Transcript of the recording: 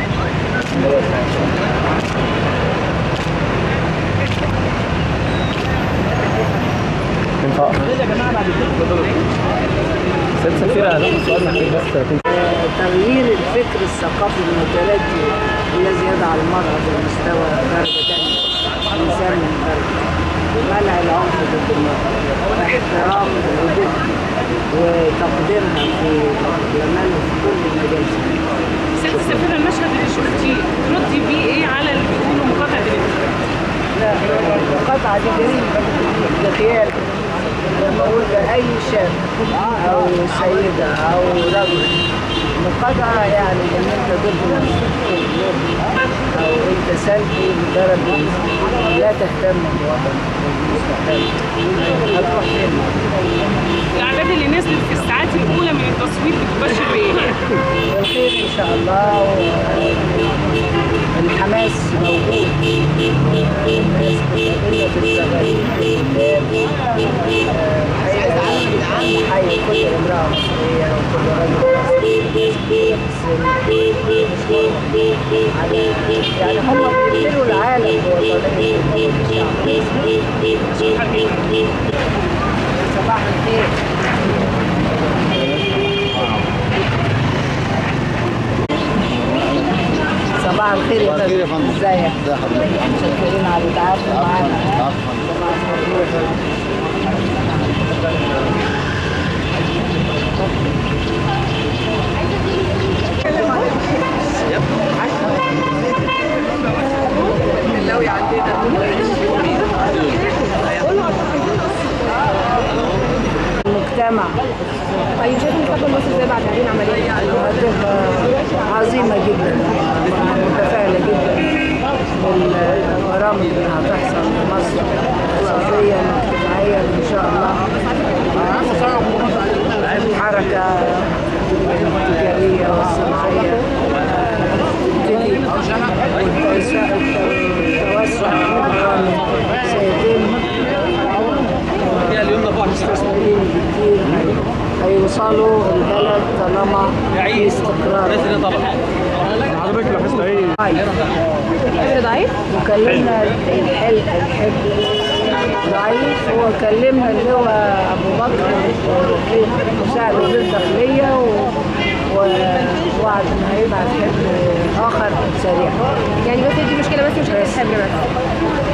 ينفع ست سفيرة هناخد سؤال محتاج بس 30 تغيير الفكر الثقافي المتردي الذي يضع المرأة في مستوى درجة ثانية إنسان من درجة منع العنف ضد المرأة واحترام وجودها وتقديرها في البرلمان وفي كل مجال ست سفيرة المشهد اللي شفتيه تردي بيه ايه على اللي بيقولوا مقاطعة الانتخابات؟ لا القطعة دي جريمة ده خيال لما أقول لأي شاب أو سيدة أو رجل مقاطعة يعني إن أنت ضد المسلمين أو أنت سلبي لدرجة لا تهتم بوطنك والمستقبل هتروح فين؟ الأعداد اللي نزلت في الساعات الأولى من التصويت بتبشر بإيه؟ بالخير ان شاء الله والحماس موجود الناس متقبله بالزغاليل حي كل امراه مصريه وكل رجل مصري كبيرة في السن على يعني هم بيمثلوا العالم بوطنيه الشعب صباح الخير صباح الخير يا صباح الخير يا فندم. ازيك؟ ازي حضرتك؟ متشكرين على التعاون معانا عفوا صباح الخير. المجتمع طيب شايف مستقبل مصر ازاي بعد هذه العمليه؟ هتبقى عظيمة جدا متفائلة جدا بالبرامج اللي هتحصل في مصر اقتصاديا واجتماعيا ان شاء الله الحركة التجارية والصناعية تبتدي والتوسع التوسع في البرامج سيتم مستثمرين كتير هيوصلوا البلد طالما في استقرار حضرتك لاحظت ايه الحجر ضعيف؟ وكلمنا الحلق الحب ضعيف هو كلمنا اللي هو ابو بكر مساعد وزير الداخليه و- ووعد انه هيبعت حب اخر سريع يعني بس دي مشكله بس مش الحبر بس